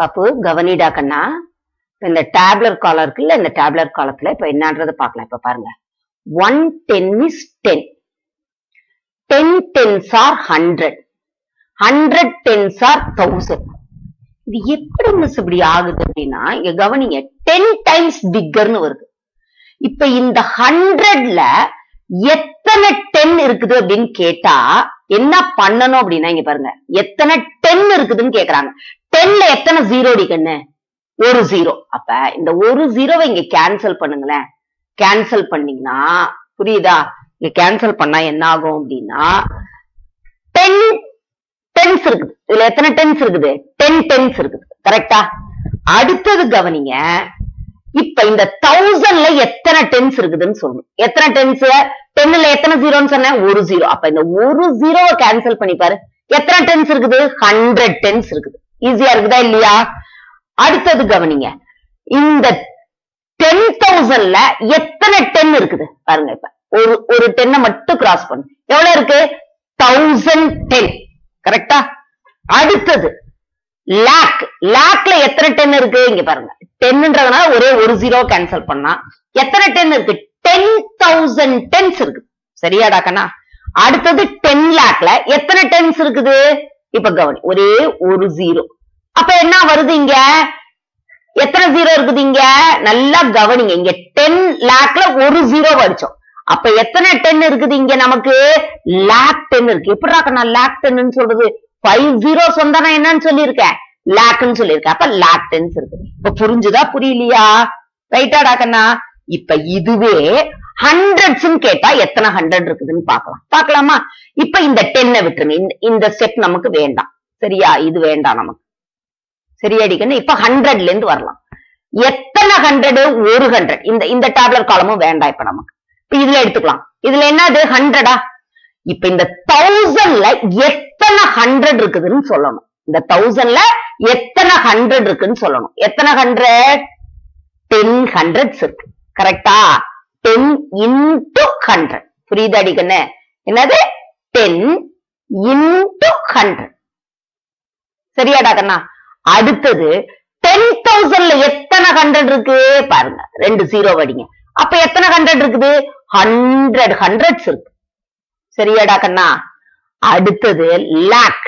பாப்பு கவனிடா கண்ணா இப்ப இந்த டேப்லர் காலம் இருக்குல்ல இந்த டேப்லர் காலத்துல இப்ப என்னன்றதை பார்க்கலாம் இப்ப பாருங்க one ten is ten ten tens are hundred hundred tens are thousand இது எப்படி மிஸ் இப்படி ஆகுது அப்படின்னா இங்க கவனிங்க டென் டைம்ஸ் பிக்கர்னு வருது இப்ப இந்த ஹண்ட்ரட்ல எத்தனை டென் இருக்குது அப்படின்னு கேட்டா என்ன பண்ணணும் அப்படின்னா இங்க பாருங்க எத்தனை டென் இருக்குதுன்னு கேக்குறாங்க டென்ல எத்தனை ஜீரோ கண்ணு ஒரு ஜீரோ அப்ப இந்த ஒரு ஜீரோவை இங்க கேன்சல் பண்ணுங்களேன் கேன்சல் பண்ணீங்கன்னா புரியுதா இங்க கேன்சல் பண்ணா என்ன ஆகும் அப்படின்னா டென் டென்ஸ் இருக்குது இதுல எத்தனை டென்ஸ் இருக்குது டென் டென்ஸ் இருக்குது கரெக்டா அடுத்தது கவனிங்க இப்ப இந்த தௌசண்ட்ல எத்தனை டென்ஸ் இருக்குதுன்னு சொல்லணும் எத்தனை டென்ஸ் டென்ல எத்தனை ஜீரோன்னு சொன்னேன் ஒரு ஜீரோ அப்ப இந்த ஒரு ஜீரோவை கேன்சல் பண்ணி பாரு எத்தனை டென்ஸ் இருக்குது ஹண்ட்ரட் டென்ஸ் இருக்குது ஈஸியா இருக்குதா இல்லையா அடுத்தது கவனிங்க இந்த டென் தௌசண்ட்ல எத்தனை டென் இருக்குது பாருங்க இப்ப ஒரு ஒரு டென்னை மட்டும் கிராஸ் பண்ணு எவ்வளவு இருக்கு தௌசண்ட் டென் கரெக்டா அடுத்தது லேக் லேக்ல எத்தனை டென் இருக்கு இங்க பாருங்க டென்ன்றதுனால ஒரே ஒரு ஜீரோ கேன்சல் பண்ணா எத்தனை டென் இருக்கு டென் தௌசண்ட் டென்ஸ் இருக்கு சரியாடா கண்ணா அடுத்தது டென் லேக்ல எத்தனை டென்ஸ் இருக்குது இப்ப கவனி ஒரே ஒரு ஜீரோ அப்ப என்ன வருது இங்க எத்தனை ஜீரோ இருக்குது இங்க நல்லா கவனிங்க இங்க டென் லேக்ல ஒரு ஜீரோ அடிச்சோம் அப்ப எத்தனை டென் இருக்குது இங்க நமக்கு லேக் டென் இருக்கு எப்படி நான் லேக் டென்னு சொல்றது ஃபைவ் ஜீரோ சொந்தா நான் என்னன்னு சொல்லியிருக்கேன் லேக்னு சொல்லியிருக்கேன் அப்ப லேக் டென்ஸ் இருக்கு இப்ப புரிஞ்சுதா புரியலையா ரைட்டாடா கண்ணா இப்ப இதுவே ஹண்ட்ரட்ஸ் கேட்டா எத்தனை ஹண்ட்ரட் இருக்குதுன்னு பார்க்கலாம் பார்க்கலாமா இப்ப இந்த டென்னை விட்டுருங்க இந்த- இந்த ஸ்டெப் நமக்கு வேண்டாம் சரியா இது வேண்டாம் நமக்கு சரியாடிக்கன்னு இப்ப ஹண்ட்ரட்ல இருந்து வரலாம் எத்தனை ஹண்ட்ரட் ஒரு ஹண்ட்ரட் இந்த இந்த டேப்லர் காலமும் வேண்டாம் இப்ப நமக்கு இப்ப இதுல எடுத்துக்கலாம் இதுல என்னது ஹண்ட்ரடா இப்ப இந்த தௌசண்ட்ல எத்தனை ஹண்ட்ரட் இருக்குதுன்னு சொல்லணும் இந்த தௌசண்ட்ல எத்தனை ஹண்ட்ரட் இருக்குன்னு சொல்லணும் எத்தனை ஹண்ட்ரட் டென் ஹண்ட்ரட்ஸ் இருக்கு கரெக்டா டென் இன்டு ஹண்ட்ரட் புரியுது அடிக்கண்ணு என்னது டென் இன்டு ஹண்ட்ரட் சரியாடா கண்ணா அடுத்தது டென் தௌசண்ட்ல எத்தனை ஹண்ட்ரட் இருக்கு பாருங்க ரெண்டு ஜீரோ வடிங்க அப்ப எத்தனை ஹண்ட்ரட் இருக்குது ஹண்ட்ரட் ஹண்ட்ரட்ஸ் இருக்கு சரியாடா கண்ணா அடுத்தது லேக்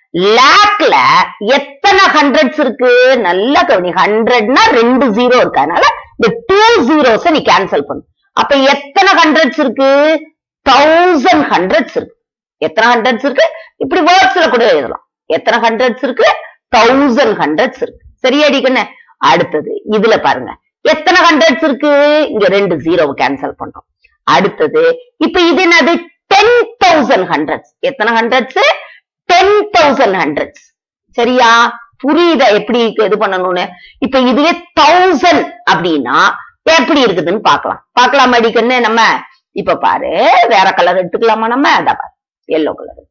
லேக்ல எத்தனை ஹண்ட்ரட்ஸ் இருக்கு நல்லா கவனி ஹண்ட்ரட்னா ரெண்டு ஜீரோ இருக்கு அதனால இந்த டூ ஜீரோஸ் நீ கேன்சல் பண்ணு அப்ப எத்தனை ஹண்ட்ரட்ஸ் இருக்கு தௌசண்ட் ஹண்ட்ரட்ஸ் இருக்கு எத்தனை ஹண்ட்ரட்ஸ் இருக்கு இப்படி வேர்ட்ஸ்ல கூட எழுதலாம் எத்தனை ஹண்ட்ரட்ஸ் இருக்கு தௌசண்ட் ஹண்ட்ரட்ஸ் இருக்கு சரியாடி கண்ணு அடுத்தது இதுல பாருங்க எத்தனை ஹண்ட்ரட்ஸ் இருக்கு இங்க ரெண்டு ஜீரோவை கேன்சல் பண்றோம் அடுத்தது இப்ப இது என்னது டென் தௌசண்ட் ஹண்ட்ரட்ஸ் எத்தனை ஹண்ட்ரட்ஸ் டென் தௌசண்ட் ஹண்ட்ரட்ஸ் சரியா புரியுதா எப்படி இது பண்ணணும்னு இப்ப இதுவே தௌசண்ட் அப்படின்னா எப்படி இருக்குதுன்னு பார்க்கலாம் பார்க்கலாம் அடிக்கன்னு நம்ம இப்ப பாரு வேற கலர் எடுத்துக்கலாமா நம்ம அதான் பாரு எல்லோ கலர்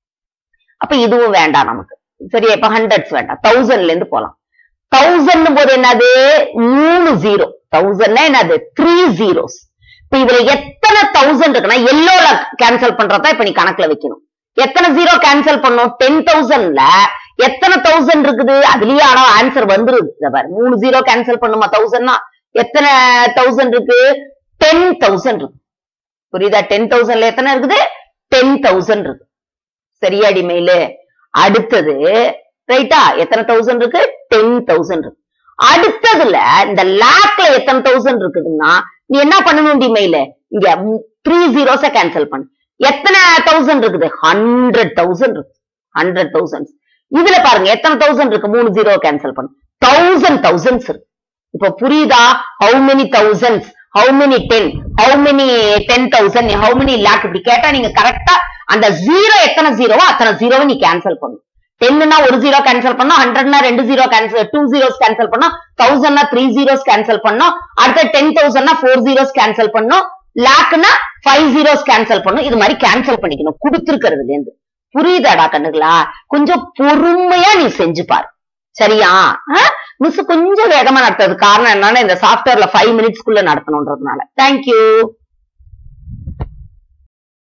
அப்ப இதுவும் வேண்டாம் நமக்கு சரியா இப்ப ஹண்ட்ரட்ஸ் வேண்டாம் தௌசண்ட்ல இருந்து போலாம் தௌசண்ட் போது என்னது மூணு ஜீரோ தௌசண்ட்னா என்னது த்ரீ ஜீரோஸ் இப்ப இதுல எத்தனை தௌசண்ட் இருக்குன்னா எல்லோல கேன்சல் பண்றதா இப்ப நீ கணக்குல வைக்கணும் எத்தனை ஜீரோ கேன்சல் பண்ணும் டென் தௌசண்ட்ல எத்தனை தௌசண்ட் இருக்குது அதுலயே ஆனா ஆன்சர் வந்துருது இத பாரு மூணு ஜீரோ கேன்சல் பண்ணுமா தௌசண்ட்னா எத்தனை தௌசண்ட் இருக்கு டென் தௌசண்ட் இருக்கு புரியுதா டென் தௌசண்ட்ல எத்தனை இருக்குது டென் தௌசண்ட் இருக்கு சரியாடி மெயிலு அடுத்தது ரைட்டா எத்தனை தௌசண்ட் இருக்கு டென் தௌசண்ட் இருக்கு அடுத்ததுல இந்த லேக்ல எத்தனை தௌசண்ட் இருக்குதுன்னா நீ என்ன பண்ணணும் டி மெயில இங்க த்ரீ ஜீரோஸ கேன்சல் பண்ணு எத்தனை தௌசண்ட் இருக்குது ஹண்ட்ரட் தௌசண்ட் இருக்கு ஹண்ட்ரட் தௌசண்ட் இதுல பாருங்க எத்தனை தௌசண்ட் இருக்கு மூணு ஜீரோ கேன்சல் பண்ணு தௌசண்ட் தௌசண்ட்ஸ் இருக்கு இப்ப புரியுதா how many thousands how many ten how many ten thousand how many lakh இப்படி கேட்டா நீங்க கரெக்டா அந்த ஜீரோ எத்தனை ஜீரோவோ அத்தனை ஜீரோவை நீ கேன்சல் பண்ணும் டென்னா ஒரு ஜீரோ கேன்சல் பண்ணோம் ஹண்ட்ரட்னா ரெண்டு zero cancel two zeros cancel பண்ணோம் தௌசண்ட்னா த்ரீ ஜீரோஸ் கேன்சல் பண்ணோம் அடுத்த டென் தௌசண்ட்னா ஃபோர் ஜீரோஸ் கேன்சல் பண்ணோம் லேக்னா ஃபைவ் ஜீரோஸ் கேன்சல் பண்ணும் இது மாதிரி கேன்சல் பண்ணிக்கணும் கொடுத்துருக்கிறதுல இருந்து புரியுதாடா கண்ணுங்களா கொஞ்சம் பொறுமையா நீ செஞ்சு பாரு சரியா மிஸ் கொஞ்சம் வேகமா நடத்துறது காரணம் என்னன்னா இந்த சாஃப்ட்வேர்ல ஃபைவ் மினிட்ஸ்க்குள்ள நடத்தணும்ன்றதுனால தேங்க்யூ